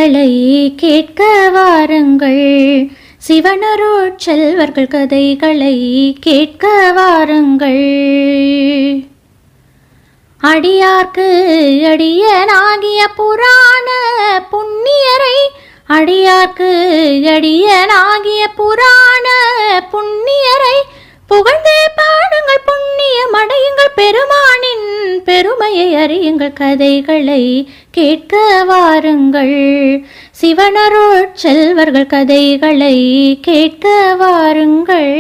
கதைகளை கேட்க வாருங்கள் சிவனருட் செல்வர்கள் கதைகளை கேட்க வாருங்கள் அடியார்க்கு அடியனாகிய புராண புண்ணியரை அடியார்க்கு அடியனாகிய புராண புண்ணியரை புகழ்ந்து பாடுங்கள் புண்ணியம் அடையுங்கள் பெருமானின் பெருமையை அறியுங்கள் கதைகளை கேட்க வாருங்கள் சிவனருட் செல்வர்கள் கதைகளை கேட்க வாருங்கள்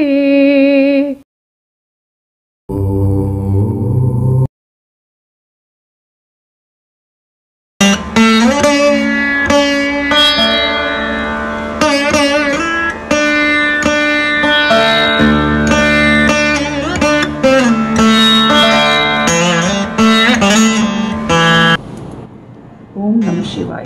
ஓம் நம சிவாய்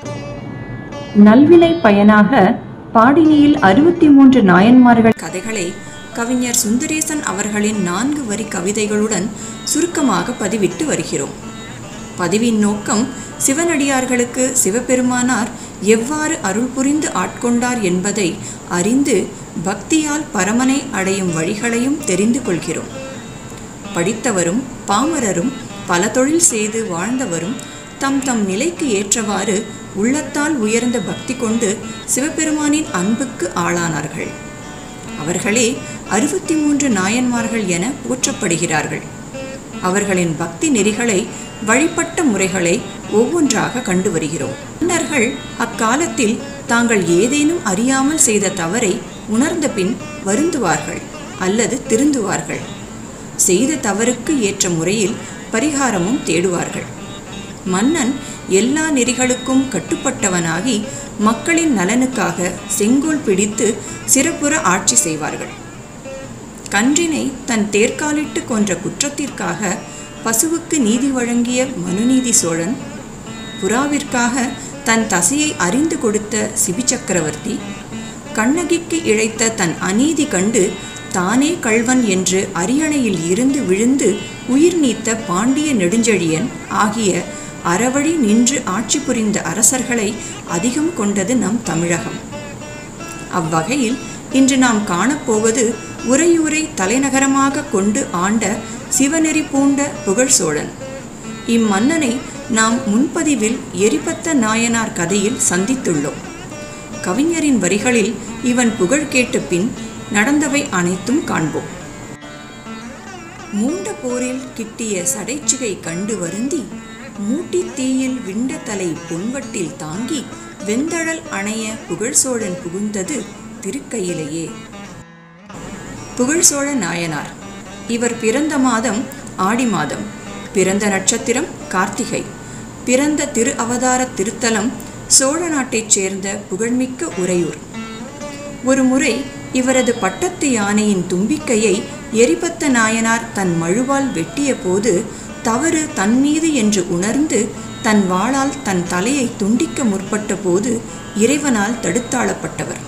நல்வினை பயனாக பாடினியில் அறுபத்தி மூன்று நாயன்மார்கள் கதைகளை கவிஞர் சுந்தரேசன் அவர்களின் நான்கு வரி கவிதைகளுடன் சுருக்கமாக பதிவிட்டு வருகிறோம் பதிவின் நோக்கம் சிவனடியார்களுக்கு சிவபெருமானார் எவ்வாறு அருள் புரிந்து ஆட்கொண்டார் என்பதை அறிந்து பக்தியால் பரமனை அடையும் வழிகளையும் தெரிந்து கொள்கிறோம் படித்தவரும் பாமரரும் பல தொழில் செய்து வாழ்ந்தவரும் தம் தம் நிலைக்கு ஏற்றவாறு உள்ளத்தால் உயர்ந்த பக்தி கொண்டு சிவபெருமானின் அன்புக்கு ஆளானார்கள் அவர்களே அறுபத்தி மூன்று நாயன்மார்கள் என போற்றப்படுகிறார்கள் அவர்களின் பக்தி நெறிகளை வழிபட்ட முறைகளை ஒவ்வொன்றாக கண்டு வருகிறோம் மன்னர்கள் அக்காலத்தில் தாங்கள் ஏதேனும் அறியாமல் செய்த தவறை உணர்ந்த பின் வருந்துவார்கள் அல்லது திருந்துவார்கள் செய்த தவறுக்கு ஏற்ற முறையில் பரிகாரமும் தேடுவார்கள் மன்னன் எல்லா நெறிகளுக்கும் கட்டுப்பட்டவனாகி மக்களின் நலனுக்காக செங்கோல் பிடித்து சிறப்புற ஆட்சி செய்வார்கள் கன்றினை தன் தேர்காலிட்டு கொன்ற குற்றத்திற்காக பசுவுக்கு நீதி வழங்கிய மனுநீதி சோழன் புறாவிற்காக தன் தசையை அறிந்து கொடுத்த சிபி சக்கரவர்த்தி கண்ணகிக்கு இழைத்த தன் அநீதி கண்டு தானே கள்வன் என்று அரியணையில் இருந்து விழுந்து உயிர் நீத்த பாண்டிய நெடுஞ்செழியன் ஆகிய அறவழி நின்று ஆட்சி புரிந்த அரசர்களை அதிகம் கொண்டது நம் தமிழகம் அவ்வகையில் இன்று நாம் காணப்போவது உறையூரை தலைநகரமாக கொண்டு ஆண்ட சிவநெறி பூண்ட புகழ் சோழன் இம்மன்னனை நாம் முன்பதிவில் எரிபத்த நாயனார் கதையில் சந்தித்துள்ளோம் கவிஞரின் வரிகளில் இவன் புகழ் கேட்ட பின் நடந்தவை அனைத்தும் காண்போம் மூண்ட போரில் கிட்டிய சடைச்சிகை கண்டு வருந்தி மூட்டி தீயில் விண்ட தலை பொன்வட்டில் தாங்கி வெந்தழல் அணைய புகழ் சோழன் புகுந்தது திருக்கையிலேயே புகழ் சோழ நாயனார் இவர் பிறந்த மாதம் ஆடி மாதம் பிறந்த நட்சத்திரம் கார்த்திகை பிறந்த திரு அவதார திருத்தலம் சோழ நாட்டைச் சேர்ந்த புகழ்மிக்க உறையூர் ஒரு முறை இவரது பட்டத்து யானையின் தும்பிக்கையை எரிபத்த நாயனார் தன் மழுவால் வெட்டிய போது தவறு தன் மீது என்று உணர்ந்து தன் வாளால் தன் தலையை துண்டிக்க முற்பட்ட போது இறைவனால் தடுத்தாளப்பட்டவர்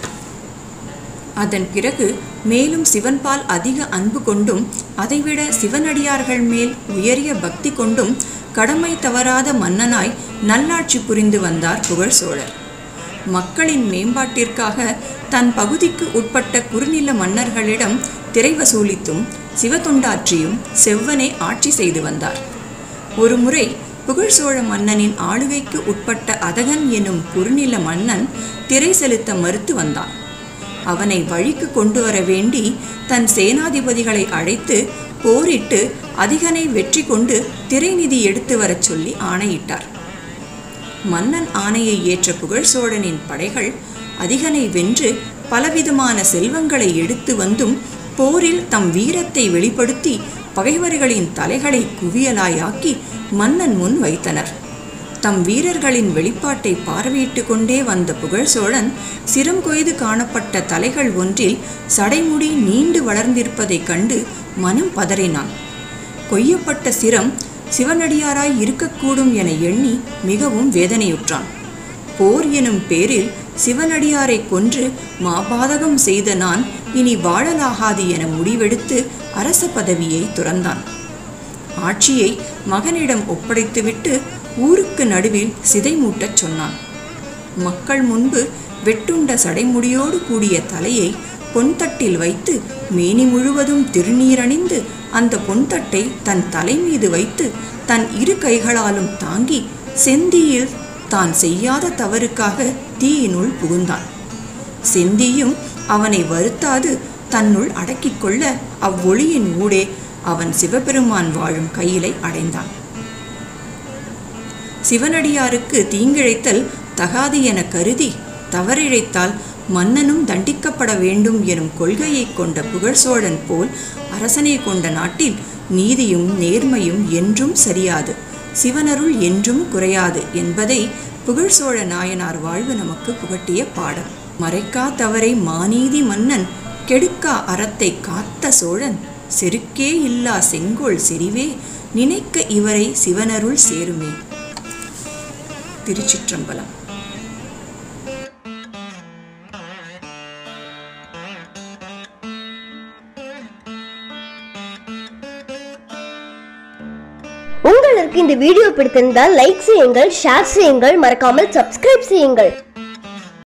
அதன் பிறகு மேலும் சிவன்பால் அதிக அன்பு கொண்டும் அதைவிட சிவனடியார்கள் மேல் உயரிய பக்தி கொண்டும் கடமை தவறாத மன்னனாய் நல்லாட்சி புரிந்து வந்தார் புகழ் சோழர் மக்களின் மேம்பாட்டிற்காக தன் பகுதிக்கு உட்பட்ட குறுநில மன்னர்களிடம் திரை வசூலித்தும் சிவத்தொண்டாற்றியும் செவ்வனே ஆட்சி செய்து வந்தார் ஒருமுறை புகழ் சோழ மன்னனின் ஆளுகைக்கு உட்பட்ட அதகன் எனும் குறுநில மன்னன் திரை செலுத்த மறுத்து வந்தான் அவனை வழிக்கு கொண்டு வர வேண்டி தன் சேனாதிபதிகளை அழைத்து போரிட்டு அதிகனை வெற்றி கொண்டு திரைநிதி எடுத்து வரச் சொல்லி ஆணையிட்டார் மன்னன் ஆணையை ஏற்ற புகழ் சோழனின் படைகள் அதிகனை வென்று பலவிதமான செல்வங்களை எடுத்து வந்தும் போரில் தம் வீரத்தை வெளிப்படுத்தி பகைவர்களின் தலைகளை குவியலாயாக்கி மன்னன் முன் வைத்தனர் தம் வீரர்களின் வெளிப்பாட்டை பார்வையிட்டு கொண்டே வந்த புகழ் சோழன் சிரம் கொய்து காணப்பட்ட தலைகள் ஒன்றில் சடைமுடி நீண்டு வளர்ந்திருப்பதைக் கண்டு மனம் பதறினான் கொய்யப்பட்ட சிரம் சிவனடியாராய் இருக்கக்கூடும் என எண்ணி மிகவும் வேதனையுற்றான் போர் எனும் பேரில் சிவனடியாரை கொன்று மாபாதகம் செய்த நான் இனி வாழலாகாது என முடிவெடுத்து அரச பதவியை துறந்தான் ஆட்சியை மகனிடம் ஒப்படைத்துவிட்டு ஊருக்கு நடுவில் சிதை மூட்டச் சொன்னான் மக்கள் முன்பு வெட்டுண்ட சடைமுடியோடு கூடிய தலையை பொன்தட்டில் வைத்து மேனி முழுவதும் திருநீரணிந்து அந்த பொன்தட்டை தன் தலை மீது வைத்து தன் இரு கைகளாலும் தாங்கி செந்தியில் தான் செய்யாத தவறுக்காக தீயினுள் புகுந்தான் செந்தியும் அவனை வருத்தாது தன்னுள் அடக்கிக் கொள்ள அவ்வொளியின் ஊடே அவன் சிவபெருமான் வாழும் கையிலை அடைந்தான் சிவனடியாருக்கு தீங்கிழைத்தல் தகாது என கருதி தவறிழைத்தால் மன்னனும் தண்டிக்கப்பட வேண்டும் எனும் கொள்கையைக் கொண்ட புகழ்சோழன் போல் அரசனை கொண்ட நாட்டில் நீதியும் நேர்மையும் என்றும் சரியாது சிவனருள் என்றும் குறையாது என்பதை புகழ்சோழ நாயனார் வாழ்வு நமக்கு புகட்டிய பாடம் மறைக்கா தவறை மாநீதி மன்னன் கெடுக்கா அறத்தை காத்த சோழன் செருக்கே இல்லா செங்கோல் செறிவே நினைக்க இவரை சிவனருள் சேருமே திருச்சிற்றம்பலம் உங்களுக்கு இந்த வீடியோ பிடித்திருந்தால் லைக் செய்யுங்கள் ஷேர் செய்யுங்கள் மறக்காமல் சப்ஸ்கிரைப் செய்யுங்கள்